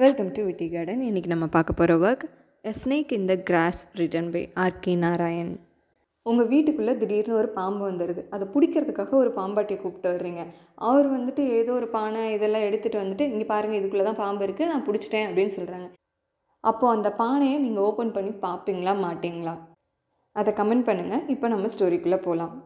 welcome to விட்டி garden இன்றைக்கி நம்ம பார்க்க போகிற work a snake in the grass written by R K Narayan உங்கள் வீட்டுக்குள்ளே திடீர்னு ஒரு பாம்பு வந்துடுது அதை பிடிக்கிறதுக்காக ஒரு பாம்பாட்டியை கூப்பிட்டு வர்றீங்க அவர் வந்துட்டு ஏதோ ஒரு பானை இதெல்லாம் எடுத்துகிட்டு வந்துட்டு இங்கே பாருங்கள் இதுக்குள்ளே தான் பாம்பு இருக்குது நான் பிடிச்சிட்டேன் அப்படின்னு சொல்கிறாங்க அப்போது அந்த பானையை நீங்கள் ஓப்பன் பண்ணி பார்ப்பீங்களா மாட்டிங்களா அதை கமெண்ட் பண்ணுங்கள் இப்போ நம்ம ஸ்டோரிக்குள்ளே போகலாம்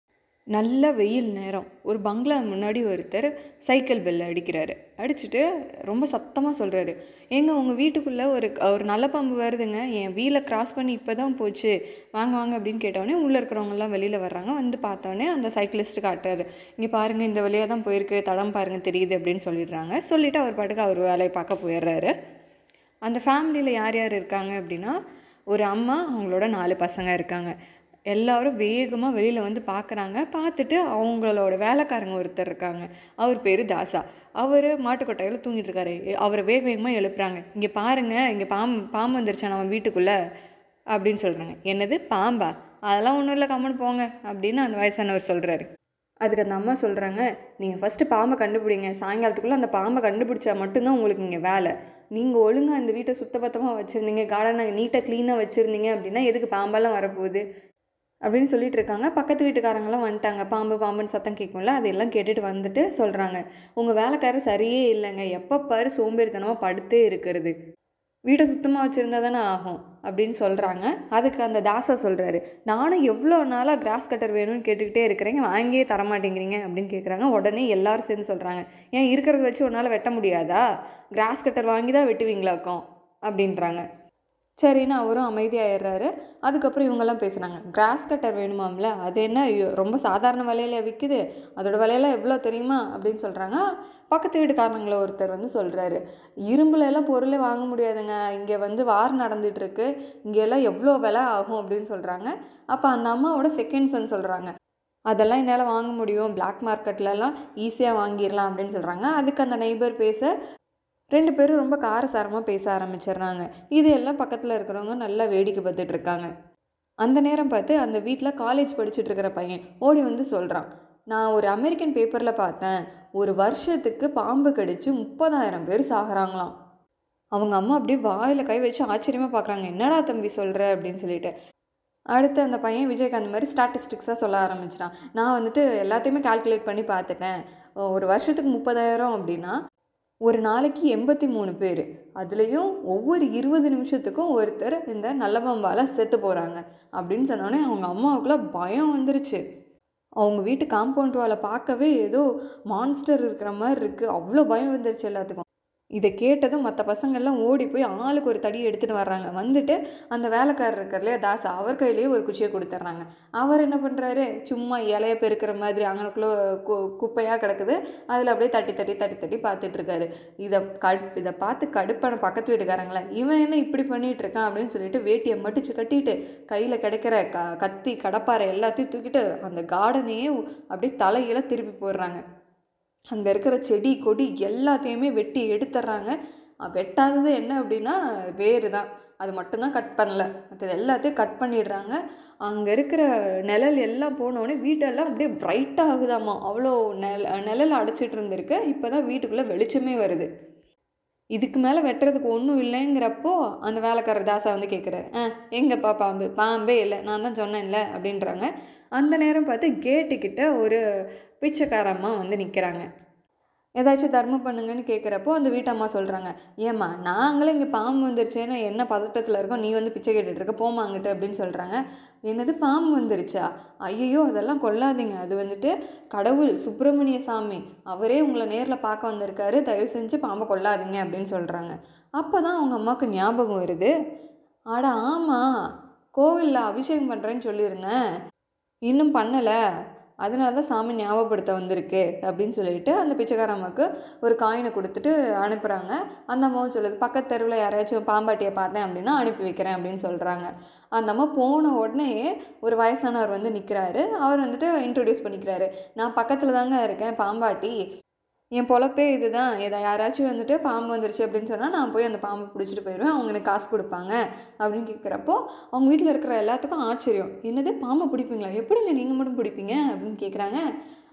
நல்ல வெயில் நேரம் ஒரு பங்களா முன்னாடி ஒருத்தர் சைக்கிள் பெல் அடிக்கிறாரு அடிச்சுட்டு ரொம்ப சத்தமாக சொல்கிறாரு ஏங்க உங்கள் வீட்டுக்குள்ளே ஒரு ஒரு நல்ல பாம்பு வருதுங்க என் வீலை கிராஸ் பண்ணி இப்போ தான் போச்சு வாங்க வாங்க அப்படின்னு கேட்டோடனே உள்ளே இருக்கிறவங்கலாம் வெளியில் வர்றாங்க வந்து பார்த்தோன்னே அந்த சைக்கிளிஸ்ட்டு காட்டுறாரு இங்கே பாருங்கள் இந்த வழியாக தான் போயிருக்கு தடம் பாருங்கள் தெரியுது அப்படின்னு சொல்லிடுறாங்க சொல்லிவிட்டு அவர் பாட்டுக்கு அவர் வேலையை பார்க்க போயிடுறாரு அந்த ஃபேமிலியில் யார் யார் இருக்காங்க அப்படின்னா ஒரு அம்மா அவங்களோட நாலு பசங்க இருக்காங்க எல்லாரும் வேகமாக வெளியில் வந்து பார்க்குறாங்க பார்த்துட்டு அவங்களோட வேலைக்காரங்க ஒருத்தர் இருக்காங்க அவர் பேர் தாசா அவர் மாட்டுக்கொட்டையில் தூங்கிட்டு இருக்காரு அவரை வேக வேகமாக எழுப்புறாங்க இங்கே பாருங்கள் இங்கே பாம்பு பாம்பு வந்துருச்சா நம்ம வீட்டுக்குள்ளே அப்படின்னு சொல்கிறாங்க என்னது பாம்பா அதெல்லாம் ஒன்றும் இல்லை கம்மன் போங்க அப்படின்னு அந்த வயசானவர் சொல்கிறாரு அதுக்கு அந்த அம்மா சொல்கிறாங்க நீங்கள் ஃபஸ்ட்டு பாம்பை கண்டுபிடிங்க சாயங்காலத்துக்குள்ளே அந்த பாம்பை கண்டுபிடிச்சா மட்டும்தான் உங்களுக்கு இங்கே வேலை நீங்கள் ஒழுங்காக அந்த வீட்டை சுத்தபத்தமாக வச்சுருந்தீங்க கார்டனை நீட்டாக க்ளீனாக வச்சுருந்தீங்க அப்படின்னா எதுக்கு பாம்பெல்லாம் வரப்போகுது அப்படின்னு சொல்லிட்டு இருக்காங்க பக்கத்து வீட்டுக்காரங்களாம் வந்துட்டாங்க பாம்பு பாம்புன்னு சத்தம் கேட்கும்ல அதெல்லாம் கேட்டுட்டு வந்துட்டு சொல்கிறாங்க உங்கள் வேலைக்காரர் சரியே இல்லைங்க எப்போ பாரு சோம்பேறித்தனமாக படுத்தே இருக்கிறது வீட்டை சுத்தமாக வச்சுருந்தா தானே ஆகும் அப்படின்னு சொல்கிறாங்க அதுக்கு அந்த தாசா சொல்கிறாரு நானும் எவ்வளோ நாளாக கிராஸ் கட்டர் வேணும்னு கேட்டுக்கிட்டே இருக்கிறேங்க வாங்கியே தரமாட்டேங்கிறீங்க அப்படின்னு கேட்குறாங்க உடனே எல்லாரும் சேர்ந்து சொல்கிறாங்க ஏன் இருக்கிறத வச்சு உன்னால் வெட்ட முடியாதா கிராஸ் கட்டர் வாங்கி தான் வெட்டுவீங்களாக்கும் அப்படின்றாங்க சரின்னு அவரும் அமைதியாகிடுறாரு அதுக்கப்புறம் இவங்கெல்லாம் பேசுகிறாங்க கிராஸ் கட்டர் வேணுமாம்ல அது என்ன ஐயோ, ரொம்ப சாதாரண விலையில விற்குது அதோட விலையெல்லாம் எவ்வளோ தெரியுமா அப்படின்னு சொல்கிறாங்க பக்கத்து வீட்டுக்காரங்கள ஒருத்தர் வந்து சொல்கிறாரு இரும்புல எல்லாம் பொருளே வாங்க முடியாதுங்க இங்கே வந்து வார் நடந்துட்டு இருக்கு இங்கே எல்லாம் எவ்வளோ விலை ஆகும் அப்படின்னு சொல்கிறாங்க அப்போ அந்த அம்மாவோட செகண்ட் சன் சொல்கிறாங்க அதெல்லாம் என்னால் வாங்க முடியும் பிளாக் மார்க்கெட்லலாம் ஈஸியாக வாங்கிடலாம் அப்படின்னு சொல்கிறாங்க அதுக்கு அந்த நெய்பர் பேச ரெண்டு பேரும் ரொம்ப காரசாரமாக பேச ஆரம்பிச்சிடுறாங்க இது எல்லாம் பக்கத்தில் இருக்கிறவங்க நல்லா வேடிக்கை பார்த்துட்டு இருக்காங்க அந்த நேரம் பார்த்து அந்த வீட்டில் காலேஜ் படிச்சுட்டு இருக்கிற பையன் ஓடி வந்து சொல்கிறான் நான் ஒரு அமெரிக்கன் பேப்பரில் பார்த்தேன் ஒரு வருஷத்துக்கு பாம்பு கடிச்சு முப்பதாயிரம் பேர் சாகுறாங்களாம் அவங்க அம்மா அப்படியே வாயில் கை வச்சு ஆச்சரியமாக பார்க்குறாங்க என்னடா தம்பி சொல்கிற அப்படின்னு சொல்லிட்டு அடுத்து அந்த பையன் விஜயகாந்த் மாதிரி ஸ்டாட்டிஸ்டிக்ஸாக சொல்ல ஆரம்பிச்சிட்டான் நான் வந்துட்டு எல்லாத்தையுமே கால்குலேட் பண்ணி பார்த்துட்டேன் ஒரு வருஷத்துக்கு முப்பதாயிரம் அப்படின்னா ஒரு நாளைக்கு எண்பத்தி மூணு பேர் அதுலேயும் ஒவ்வொரு இருபது நிமிஷத்துக்கும் ஒருத்தர் இந்த நல்ல பாம்பால் செத்து போகிறாங்க அப்படின்னு சொன்னோடனே அவங்க அம்மாவுக்குள்ள பயம் வந்துருச்சு அவங்க வீட்டு காம்பவுண்ட் வாலை பார்க்கவே ஏதோ மான்ஸ்டர் இருக்கிற மாதிரி இருக்குது அவ்வளோ பயம் வந்துருச்சு எல்லாத்துக்கும் இதை கேட்டதும் மற்ற பசங்கள்லாம் ஓடி போய் ஆளுக்கு ஒரு தடி எடுத்துகிட்டு வர்றாங்க வந்துட்டு அந்த வேலைக்காரர் இருக்கார் இல்லையா தாசா அவர் கையிலேயே ஒரு குச்சியை கொடுத்துட்றாங்க அவர் என்ன பண்ணுறாரு சும்மா இலைய பெருக்கிற மாதிரி அங்கனுக்குள்ளே கு குப்பையாக கிடக்குது அதில் அப்படியே தட்டி தட்டி தட்டி தட்டி பார்த்துட்டு இருக்காரு இதை கட் இதை பார்த்து கடுப்பான பக்கத்து வீட்டுக்காரங்களே இவன் என்ன இப்படி பண்ணிட்டு இருக்கான் அப்படின்னு சொல்லிட்டு வேட்டியை மடிச்சு கட்டிட்டு கையில் கிடைக்கிற க கத்தி கடப்பாரை எல்லாத்தையும் தூக்கிட்டு அந்த கார்டனையே அப்படியே தலையில திருப்பி போடுறாங்க அங்கே இருக்கிற செடி கொடி எல்லாத்தையுமே வெட்டி எடுத்துட்றாங்க அஹ் வெட்டாதது என்ன அப்படின்னா வேறு தான் அது மட்டும்தான் கட் பண்ணல மற்றது எல்லாத்தையும் கட் பண்ணிடுறாங்க அங்கே இருக்கிற நிழல் எல்லாம் போனோடனே வீட்டெல்லாம் அப்படியே பிரைட்டாக ஆகுதாம்மா அவ்வளோ நிழ நிழல் அடைச்சிட்டு இருந்திருக்கு இப்போ தான் வீட்டுக்குள்ளே வெளிச்சமே வருது இதுக்கு மேலே வெட்டுறதுக்கு ஒன்றும் இல்லைங்கிறப்போ அந்த வேலைக்காரர் தாசா வந்து கேட்குறாரு ஆ எங்கப்பா பாம்பு பாம்பே இல்லை நான் தான் சொன்னேன்ல அப்படின்றாங்க அந்த நேரம் பார்த்து கேட்டுக்கிட்ட ஒரு பிச்சைக்கார அம்மா வந்து நிற்கிறாங்க ஏதாச்சும் தர்மம் பண்ணுங்கன்னு கேட்குறப்போ அந்த வீட்டம்மா சொல்கிறாங்க ஏம்மா நாங்களே இங்கே பாம்பு வந்துருச்சேன்னு என்ன பதட்டத்தில் இருக்கோம் நீ வந்து பிச்சை கேட்டுட்டு இருக்க போமா அங்கிட்டு அப்படின்னு சொல்கிறாங்க என்னது பாம்பு வந்துருச்சா ஐயோ அதெல்லாம் கொல்லாதீங்க அது வந்துட்டு கடவுள் சுப்பிரமணிய சாமி அவரே உங்களை நேரில் பார்க்க வந்திருக்காரு தயவு செஞ்சு பாம்பை கொல்லாதீங்க அப்படின்னு சொல்கிறாங்க அப்போ தான் அவங்க அம்மாவுக்கு ஞாபகம் வருது அட ஆமாம் கோவிலில் அபிஷேகம் பண்ணுறேன்னு சொல்லியிருந்தேன் இன்னும் பண்ணலை அதனால தான் சாமி ஞாபகப்படுத்த வந்திருக்கு அப்படின்னு சொல்லிட்டு அந்த பிச்சைக்கார அம்மாவுக்கு ஒரு காயினை கொடுத்துட்டு அனுப்புகிறாங்க அந்த அம்மாவும் சொல்லுது பக்கத்து தெருவில் யாரையாச்சும் பாம்பாட்டியை பார்த்தேன் அப்படின்னா அனுப்பி வைக்கிறேன் அப்படின்னு சொல்கிறாங்க அந்த அம்மா போன உடனே ஒரு வயசானவர் வந்து நிற்கிறாரு அவர் வந்துட்டு இன்ட்ரடியூஸ் பண்ணிக்கிறாரு நான் பக்கத்தில் தாங்க இருக்கேன் பாம்பாட்டி என் பொழப்பே இதுதான் எதை யாராச்சும் வந்துட்டு பாம்பு வந்துருச்சு அப்படின்னு சொன்னால் நான் போய் அந்த பாம்பை பிடிச்சிட்டு போயிடுவேன் அவங்க எனக்கு காசு கொடுப்பாங்க அப்படின்னு கேட்குறப்போ அவங்க வீட்டில் இருக்கிற எல்லாத்துக்கும் ஆச்சரியம் என்னது பாம்பை பிடிப்பீங்களா எப்படிங்க நீங்கள் மட்டும் பிடிப்பீங்க அப்படின்னு கேட்குறாங்க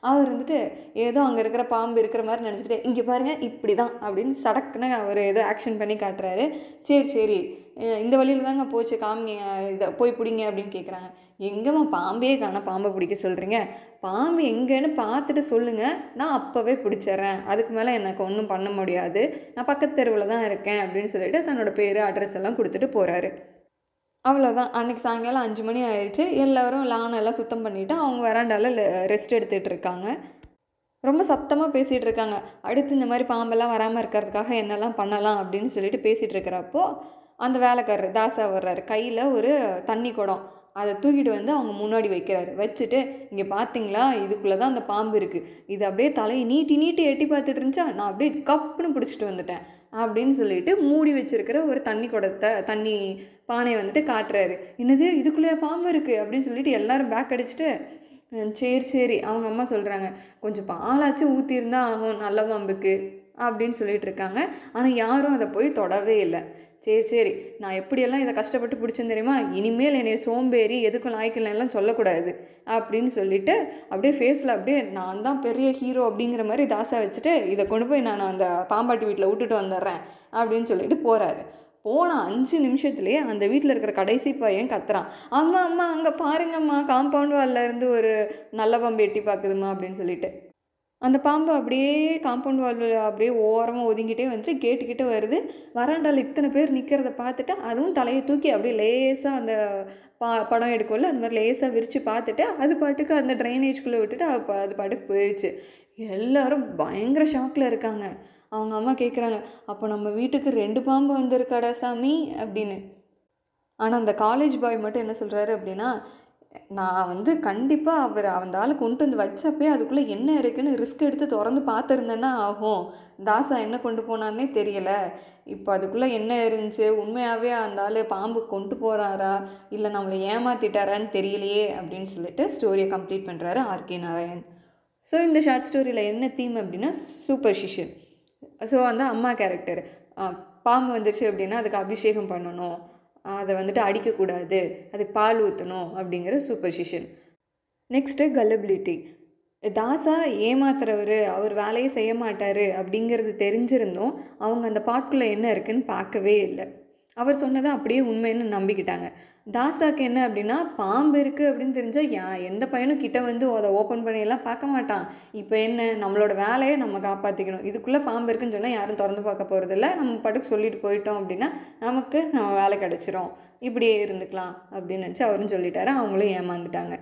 அவர் வந்துட்டு ஏதோ அங்கே இருக்கிற பாம்பு இருக்கிற மாதிரி நினச்சிக்கிட்டே இங்கே பாருங்கள் இப்படி தான் அப்படின்னு சடக்குன்னு அவர் ஏதோ ஆக்ஷன் பண்ணி காட்டுறாரு சரி சரி அஹ் இந்த வழியில் தாங்க போச்சு காமிங்க இதை போய் பிடிங்க அப்படின்னு கேட்குறாங்க எங்கேம்மா பாம்பே காண பாம்பை பிடிக்க சொல்கிறீங்க பாம்பு எங்கேன்னு பார்த்துட்டு சொல்லுங்கள் நான் அப்போவே பிடிச்சிட்றேன் அதுக்கு மேலே எனக்கு ஒன்றும் பண்ண முடியாது நான் பக்கத்து தெருவில் தான் இருக்கேன் அப்படின்னு சொல்லிட்டு தன்னோட பேர் அட்ரஸ் எல்லாம் கொடுத்துட்டு போகிறாரு அவ்வளோதான் அன்றைக்கி சாயங்காலம் அஞ்சு மணி ஆயிடுச்சு எல்லோரும் லான் எல்லாம் சுத்தம் பண்ணிவிட்டு அவங்க வராண்டாவில் ரெஸ்ட் எடுத்துகிட்டு இருக்காங்க ரொம்ப சத்தமாக பேசிகிட்டு இருக்காங்க அடுத்து இந்த மாதிரி பாம்பெல்லாம் வராமல் இருக்கிறதுக்காக என்னெல்லாம் பண்ணலாம் அப்படின்னு சொல்லிட்டு பேசிகிட்டு இருக்கிறப்போ அந்த வேலைக்காரர் தாசா வர்றாரு கையில் ஒரு தண்ணி குடம் அதை தூக்கிட்டு வந்து அவங்க முன்னாடி வைக்கிறாரு வச்சுட்டு இங்கே பார்த்தீங்களா இதுக்குள்ளே தான் அந்த பாம்பு இருக்குது இது அப்படியே தலையை நீட்டி நீட்டி எட்டி பார்த்துட்டு இருந்துச்சா நான் அப்படியே கப்புன்னு பிடிச்சிட்டு வந்துட்டேன் அப்படின்னு சொல்லிட்டு மூடி வச்சிருக்கிற ஒரு தண்ணி குடத்தை தண்ணி பானையை வந்துட்டு காட்டுறாரு என்னது இதுக்குள்ளேயே பாம்பு இருக்குது அப்படின்னு சொல்லிட்டு எல்லாரும் பேக் அடிச்சுட்டு "ம், சரி சரி அவங்க அம்மா சொல்கிறாங்க கொஞ்சம் பாலாச்சும் ஊற்றிருந்தா ஆகும் நல்ல பாம்புக்கு அப்படின்னு சொல்லிட்டு இருக்காங்க ஆனால் யாரும் அதை போய் தொடவே இல்லை சரி சரி நான் எப்படியெல்லாம் இதை கஷ்டப்பட்டு பிடிச்சேன் தெரியுமா இனிமேல் என்னை சோம்பேறி எதுக்கும் லாய்க்கலெல்லாம் சொல்லக்கூடாது அப்படின்னு சொல்லிட்டு அப்படியே ஃபேஸில் அப்படியே நான் தான் பெரிய ஹீரோ அப்படிங்கிற மாதிரி தாசா வச்சுட்டு இதை கொண்டு போய் நான் அந்த பாம்பாட்டி வீட்டில் விட்டுட்டு வந்துடுறேன் அப்படின்னு சொல்லிட்டு போகிறாரு போன அஞ்சு நிமிஷத்துலேயே அந்த வீட்டில் இருக்கிற கடைசி பையன் கத்துறான் அம்மா அம்மா அங்கே பாருங்கம்மா காம்பவுண்ட் வால்ல இருந்து ஒரு நல்ல பாம்பு எட்டி பார்க்குதுமா அப்படின்னு சொல்லிட்டு அந்த பாம்பு அப்படியே காம்பவுண்ட் வால் அப்படியே ஓரமாக ஒதுங்கிட்டே வந்துட்டு கேட்டுக்கிட்ட வருது வராண்டால இத்தனை பேர் நிற்கிறத பார்த்துட்டு அதுவும் தலையை தூக்கி அப்படியே லேசாக அந்த பா படம் எடுக்கும்ல அந்த மாதிரி லேசாக விரித்து பார்த்துட்டு அது பாட்டுக்கு அந்த ட்ரைனேஜ்குள்ளே விட்டுட்டு அது பா- அது பாட்டுக்கு போயிடுச்சு எல்லாரும் பயங்கர ஷாக்கில் இருக்காங்க அவங்க அம்மா கேட்குறாங்க அப்போ நம்ம வீட்டுக்கு ரெண்டு பாம்பு வந்திருக்காடா சாமி அப்படின்னு ஆனால் அந்த காலேஜ் பாய் மட்டும் என்ன சொல்கிறாரு அப்படின்னா நான் வந்து கண்டிப்பாக அவர் அந்த ஆளை கொண்டு வந்து வச்சப்பே அதுக்குள்ளே என்ன இருக்குன்னு ரிஸ்க் எடுத்து திறந்து பார்த்துருந்தேன்னா ஆகும் தாசா என்ன கொண்டு போனான்னே தெரியல இப்போ அதுக்குள்ளே என்ன இருந்துச்சு உண்மையாகவே அந்த ஆள் பாம்பு கொண்டு போகிறாரா இல்லை நம்மளை ஏமாத்திட்டாரான்னு தெரியலையே அப்படின்னு சொல்லிட்டு ஸ்டோரியை கம்ப்ளீட் பண்ணுறாரு ஆர்கே நாராயண் ஸோ இந்த ஷார்ட் ஸ்டோரியில் என்ன தீம் அப்படின்னா சூப்பர்ஷிஷன் ஸோ அந்த அம்மா கேரக்டர் பாம்பு வந்துருச்சு அப்படின்னா அதுக்கு அபிஷேகம் பண்ணணும் அதை வந்துட்டு அடிக்கக்கூடாது அதுக்கு பால் ஊற்றணும் அப்படிங்கிற சூப்பர்ஷிஷன் நெக்ஸ்ட்டு கல்லபிலிட்டி தாசா ஏமாத்துறவர் அவர் வேலையை செய்ய மாட்டார் அப்படிங்கிறது தெரிஞ்சிருந்தும் அவங்க அந்த பாட்டுக்குள்ளே என்ன இருக்குன்னு பார்க்கவே இல்லை அவர் சொன்னதை அப்படியே உண்மைன்னு நம்பிக்கிட்டாங்க தாசாக்கு என்ன அப்படின்னா பாம்பு இருக்குது அப்படின்னு தெரிஞ்சால் யா எந்த பையனும் கிட்ட வந்து அதை ஓப்பன் பண்ணியெல்லாம் பார்க்க மாட்டான் இப்போ என்ன நம்மளோட வேலையை நம்ம காப்பாற்றிக்கணும் இதுக்குள்ளே பாம்பு இருக்குன்னு சொன்னால் யாரும் திறந்து பார்க்க போகிறதில்ல நம்ம பாட்டுக்கு சொல்லிட்டு போயிட்டோம் அப்படின்னா நமக்கு நம்ம வேலை கிடச்சிரும் இப்படியே இருந்துக்கலாம் அப்படின்னு நினச்சி அவரும் சொல்லிட்டாரு அவங்களும் ஏமாந்துட்டாங்க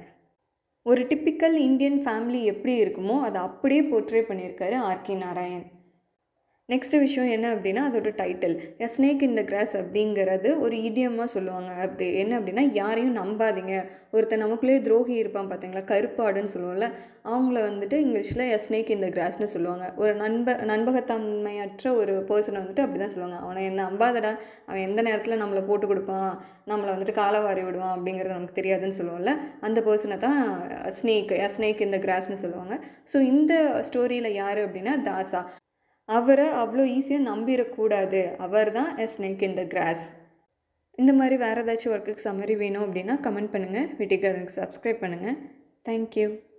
ஒரு டிப்பிக்கல் இந்தியன் ஃபேமிலி எப்படி இருக்குமோ அதை அப்படியே போர்ட்ரே பண்ணியிருக்காரு ஆர்கே நாராயண் நெக்ஸ்ட் விஷயம் என்ன அப்படின்னா அதோட title a snake in the grass அப்படிங்கிறது ஒரு இடியமாக சொல்லுவாங்க அப்படி என்ன அப்படின்னா யாரையும் நம்பாதீங்க ஒருத்தர் நமக்குள்ளேயே துரோகி இருப்பான் பார்த்தீங்களா கருப்பாடுன்னு சொல்லுவோம்ல அவங்கள வந்துட்டு இங்கிலீஷில் எ ஸ்னேக் இன் த கிராஸ்னு சொல்லுவாங்க ஒரு நண்ப நண்பகத்தன்மையற்ற ஒரு பர்சனை வந்துட்டு அப்படி தான் சொல்லுவாங்க அவனை என்ன நம்பாதடா அவன் எந்த நேரத்தில் நம்மளை போட்டு கொடுப்பான் நம்மளை வந்துட்டு காலவாரி விடுவான் அப்படிங்கிறது நமக்கு தெரியாதுன்னு சொல்லுவோம்ல அந்த பர்சனை தான் ஸ்னேக் எ ஸ்னேக் இன் த கிராஸ்னு சொல்லுவாங்க ஸோ இந்த ஸ்டோரியில் யார் அப்படின்னா தாசா அவரை அவ்வளோ ஈஸியாக நம்பிடக்கூடாது அவர் தான் எ ஸ்னேக் இன் த கிராஸ் இந்த மாதிரி வேறு ஏதாச்சும் ஒர்க்குக்கு சம்மரி வேணும் அப்படின்னா கமெண்ட் பண்ணுங்கள் வீட்டுக்கு சப்ஸ்கிரைப் பண்ணுங்கள் தேங்க்யூ